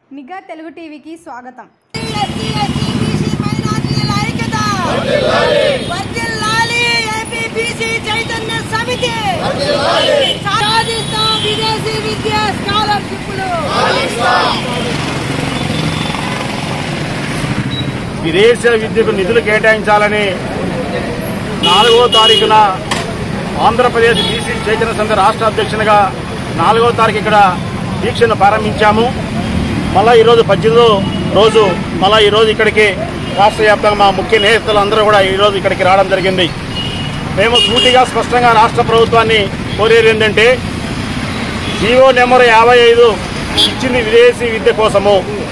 నిఘా తెలుగు టీవీకి స్వాగతం ఎస్సీ, ఎస్టీ, బీసీ మైనారిటీల ఐక్యత. వర్ధిల్లాలి ఏపీ బీసీ చైతన్య సమితి సాధిస్తాం విదేశీ విద్యా స్కాలర్షిప్లు విదేశ విద్యకు నిధులు కేటాయించాలని నాలుగో తారీఖున ఆంధ్రప్రదేశ్ బీసీ చైతన్య సంఘ రాష్ట్ర అధ్యక్షునిగా నాలుగో తారీఖు ఇక్కడ దీక్షను ప్రారంభించాము మళ్ళా ఈరోజు పద్దెనిమిదో రోజు మళ్ళా ఈరోజు ఇక్కడికి రాష్ట్ర వ్యాప్తంగా మా ముఖ్య నేతలు అందరూ కూడా ఈరోజు ఇక్కడికి రావడం జరిగింది మేము సూటిగా స్పష్టంగా రాష్ట్ర ప్రభుత్వాన్ని కోరేది ఏంటంటే జీవో నెంబర్ యాభై ఐదు ఇచ్చింది విదేశీ విద్య కోసము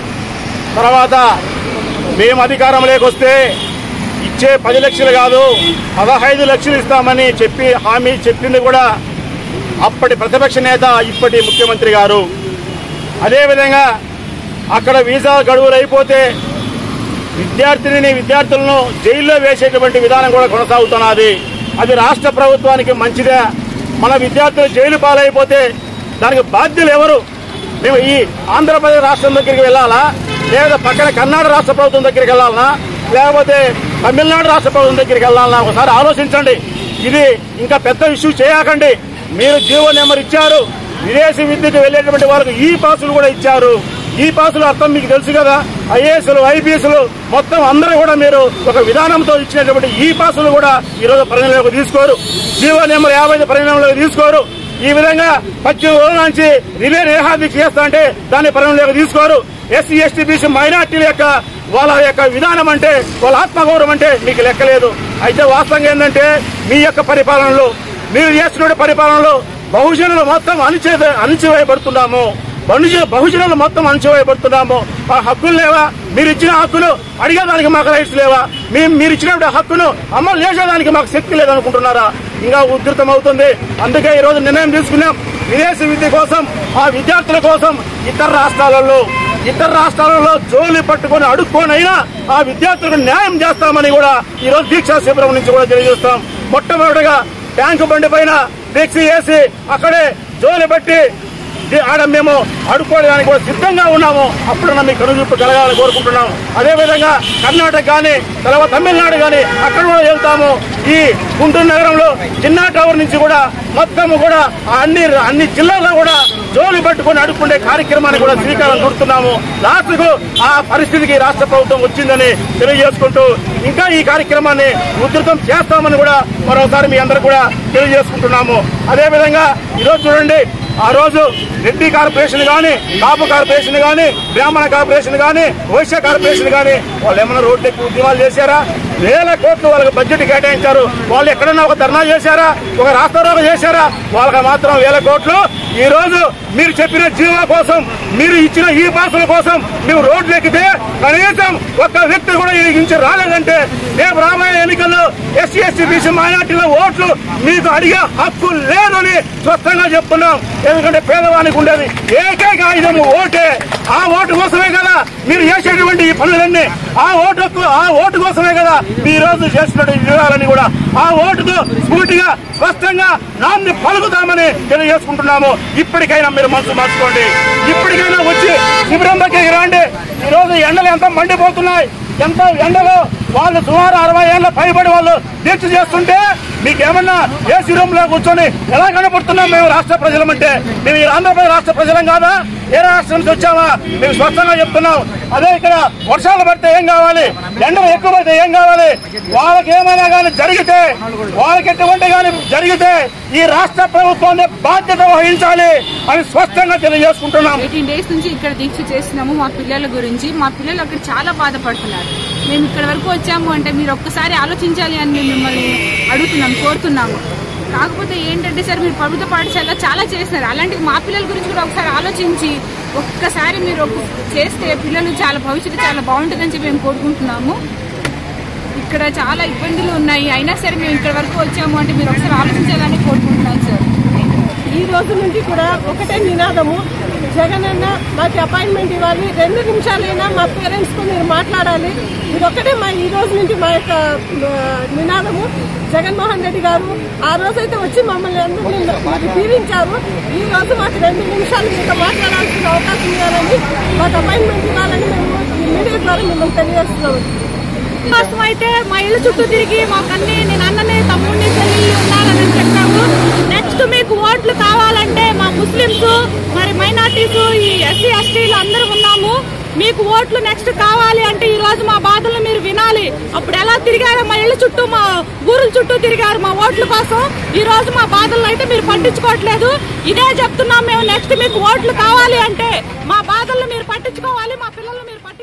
తర్వాత మేము అధికారంలోకి వస్తే ఇచ్చే పది లక్షలు కాదు పదహైదు లక్షలు ఇస్తామని చెప్పి హామీ చెప్పింది కూడా అప్పటి ప్రతిపక్ష నేత ఇప్పటి ముఖ్యమంత్రి గారు అదేవిధంగా అక్కడ వీసా గడువులు అయిపోతే విద్యార్థిని విద్యార్థులను జైల్లో వేసేటువంటి విధానం కూడా కొనసాగుతున్నది అది రాష్ట్ర ప్రభుత్వానికి మంచిదే మన విద్యార్థులు జైలు పాలైపోతే దానికి బాధ్యులు ఎవరు మేము ఈ ఆంధ్రప్రదేశ్ రాష్ట్రం దగ్గరికి వెళ్ళాలా లేదా పక్కన కర్ణాటక రాష్ట్ర ప్రభుత్వం దగ్గరికి వెళ్ళాలనా లేకపోతే తమిళనాడు రాష్ట్ర ప్రభుత్వం దగ్గరికి వెళ్ళాలనా ఒకసారి ఆలోచించండి ఇది ఇంకా పెద్ద ఇష్యూ చేయకండి మీరు జీవో నెంబర్ ఇచ్చారు విదేశీ విద్యకు వెళ్ళేటువంటి వాళ్ళకు ఈ పాసులు కూడా ఇచ్చారు ఈ పాసులు అర్థం మీకు తెలుసు కదా ఐఏఎస్లు ఐపీఎస్లు మొత్తం అందరూ కూడా మీరు ఒక విధానంతో ఇచ్చినటువంటి ఈ పాసులు కూడా ఈ రోజు పరిగణలోకి తీసుకోరు జీవో నెంబర్ యాభై ఐదు పరిగణలోకి తీసుకోరు ఈ విధంగా పద్దెనిమిది రోజుల నుంచి రిలే రేహాది చేస్తా అంటే దాన్ని పరిగణలోకి తీసుకోరు ఎస్సీ ఎస్టీ బీసీ మైనార్టీల యొక్క వాళ్ళ యొక్క విధానం అంటే వాళ్ళ ఆత్మగౌరవం అంటే మీకు లెక్కలేదు అయితే వాస్తవంగా ఏంటంటే మీ యొక్క పరిపాలనలో మీరు చేస్తున్న పరిపాలనలో బహుజనులు మొత్తం అణిచే అణిచివేయబడుతున్నాము బహుజ బహుజనులు మొత్తం అణిచివేయబడుతున్నాము ఆ హక్కులు లేవా మీరు ఇచ్చిన హక్కులు అడిగేదానికి మాకు రైట్స్ లేవా మేము మీరు ఇచ్చినటువంటి హక్కును అమలు చేసేదానికి మాకు శక్తి లేదనుకుంటున్నారా ఇంకా ఉధృతం అవుతుంది అందుకే ఈ రోజు నిర్ణయం తీసుకున్నాం విదేశీ విద్య కోసం ఆ విద్యార్థుల కోసం ఇతర రాష్ట్రాలలో ఇతర రాష్ట్రాలలో జోలి పట్టుకొని అడుక్కోనైనా ఆ విద్యార్థులకు న్యాయం చేస్తామని కూడా ఈ రోజు దీక్షా శిబిరం నుంచి కూడా తెలియజేస్తాం మొట్టమొదటిగా ట్యాంకు బండి పైన దీక్ష వేసి అక్కడే జోలి పెట్టి ఇది ఆడ మేము అడుక్కోవడానికి కూడా సిద్ధంగా ఉన్నాము అప్పుడన్నా మీ కనుచూపు కలగాలని కోరుకుంటున్నాం అదేవిధంగా కర్ణాటక కానీ తర్వాత తమిళనాడు కానీ అక్కడ కూడా వెళ్తాము ఈ గుంటూరు నగరంలో చిన్న టవర్ నుంచి కూడా మొత్తం కూడా ఆ అన్ని అన్ని జిల్లాల్లో కూడా జోలి పట్టుకొని అడుక్కునే కార్యక్రమాన్ని కూడా శ్రీకారం చుడుతున్నాము లాస్ట్కు ఆ పరిస్థితికి రాష్ట్ర ప్రభుత్వం వచ్చిందని తెలియజేసుకుంటూ ఇంకా ఈ కార్యక్రమాన్ని ఉధృతం చేస్తామని కూడా మరోసారి మీ అందరూ కూడా తెలియజేసుకుంటున్నాము అదేవిధంగా ఈరోజు చూడండి ఆ రోజు రెడ్డి కార్పొరేషన్ గాని కాపు కార్పొరేషన్ గాని బ్రాహ్మణ కార్పొరేషన్ గాని వైశ్య కార్పొరేషన్ గాని వాళ్ళు ఏమైనా రోడ్డు ఎక్కువ ఉద్యమాలు చేశారా వేల కోట్లు వాళ్ళకి బడ్జెట్ కేటాయించారు వాళ్ళు ఎక్కడన్నా ఒక ధర్నా చేశారా ఒక రాస్తారోగ చేశారా వాళ్ళకి మాత్రం వేల కోట్లు ఈ రోజు మీరు చెప్పిన జీవో కోసం మీరు ఇచ్చిన ఈ పాసుల కోసం మేము రోడ్లు ఎక్కితే కనీసం ఒక్క వ్యక్తి కూడా ఈ నుంచి రాలేదంటే రేపు రాబోయే ఎన్నికల్లో ఎస్సీ ఎస్టీ బీసీ మైనార్టీల ఓట్లు మీకు అడిగే హక్కు లేదని స్పష్టంగా చెప్తున్నాం ఎందుకంటే పేదవానికి ఉండేది ఏకైక ఆయుధము ఓటే ఆ ఓటు కోసమే కదా మీరు చేసేటువంటి ఈ పనులన్నీ ఆ ఓటు హక్కు- ఆ ఓటు కోసమే కదా మీ ఈ రోజు చేసినటువంటి వివరాలని కూడా ఆ ఓటుతో స్ఫూర్తిగా స్పష్టంగా నాన్ని పలుకుతామని తెలియజేసుకుంటున్నాము ఇప్పటికైనా మీరు మనసు మార్చుకోండి ఇప్పటికైనా వచ్చి శిబిరం దగ్గరికి రండి ఈ రోజు ఎండలు ఎంత మండిపోతున్నాయి ఎంత ఎండలో వాళ్ళు సుమారు అరవై ఏళ్ళ పైబడి వాళ్ళు దీక్ష చేస్తుంటే మీకేమన్నా ఏసీ రూమ్ లో కూర్చొని ఎలా కనపడుతున్నాం మేము రాష్ట్ర ప్రజలమంటే మేము ఈ ఆంధ్రప్రదేశ్ రాష్ట్ర ప్రజలం కాదా ఏ రాష్ట్రం నుంచి వచ్చామా మేము స్పష్టంగా చెప్తున్నాం అదే ఇక్కడ వర్షాలు పడితే ఏం కావాలి ఎండలు ఎక్కువ పడితే ఏం కావాలి వాళ్ళకి ఏమైనా కానీ జరిగితే వాళ్ళకి ఎటువంటి కానీ జరిగితే ఈ రాష్ట్ర ప్రభుత్వాన్ని బాధ్యత వహించాలి అని స్పష్టంగా తెలియజేసుకుంటున్నాం ఎయిటీన్ డేస్ నుంచి ఇక్కడ దీక్ష చేస్తున్నాము మా పిల్లల గురించి మా పిల్లలు అక్కడ చాలా బాధపడుతున్నారు మేము ఇక్కడ వరకు వచ్చాము అంటే మీరు ఒక్కసారి ఆలోచించాలి అని మేము మిమ్మల్ని అడుగుతున్నాం కోరుతున్నాము కాకపోతే ఏంటంటే సార్ మీరు ప్రభుత్వ పాఠశాలలో చాలా చేస్తున్నారు అలాంటిది మా పిల్లల గురించి కూడా ఒకసారి ఆలోచించి ఒక్కసారి మీరు ఒక- చేస్తే పిల్లలు చాలా భవిష్యత్తు చాలా బాగుంటుందని చెప్పి మేము కోరుకుంటున్నాము ఇక్కడ చాలా ఇబ్బందులు ఉన్నాయి అయినా సరే మేము ఇక్కడ వరకు వచ్చాము అంటే మీరు ఒకసారి ఆలోచించాలని కోరుకుంటున్నాం సార్ ఈ రోజు నుంచి కూడా ఒకటే నినాదము జగన్ అన్న మాకు అపాయింట్మెంట్ ఇవ్వాలి రెండు నిమిషాలైనా మా పేరెంట్స్ తో మీరు మాట్లాడాలి ఇదొక్కటే మా ఈ రోజు నుంచి మా యొక్క ఆ, నినాదము జగన్మోహన్ రెడ్డి గారు ఆ రోజైతే వచ్చి మమ్మల్ని అందరినీ మాకు దీవించారు ఈ రోజు మాకు రెండు నిమిషాలు మీతో మాట్లాడాల్సిన అవకాశం ఇవ్వాలని మాకు అపాయింట్మెంట్ ఇవ్వాలని మేము ఈ మీడియా ద్వారా మిమ్మల్ని తెలియజేస్తున్నాము కోసం అయితే మా ఇల్లు చుట్టూ తిరిగి మాకన్నీ నేను అన్నని తమ్ముడిని చెల్లి ఉన్నారని చెప్పాము నెక్స్ట్ మీకు ఓట్లు కావాలంటే మా ముస్లిమ్స్ మరి మైనార్టీస్ ఈ ఎస్సీ ఎస్టీలు అందరూ ఉన్నాము మీకు ఓట్లు నెక్స్ట్ కావాలి అంటే ఈ రోజు మా బాధలు మీరు వినాలి అప్పుడు ఎలా తిరిగారో మా ఇళ్ళ చుట్టూ మా ఊరుల చుట్టూ తిరిగారు మా ఓట్ల కోసం ఈ రోజు మా బాధలను అయితే మీరు పట్టించుకోవట్లేదు ఇదే చెప్తున్నాం మేము నెక్స్ట్ మీకు ఓట్లు కావాలి అంటే మా బాధలను మీరు పట్టించుకోవాలి మా పిల్లలు మీరు పట్టించుకోవాలి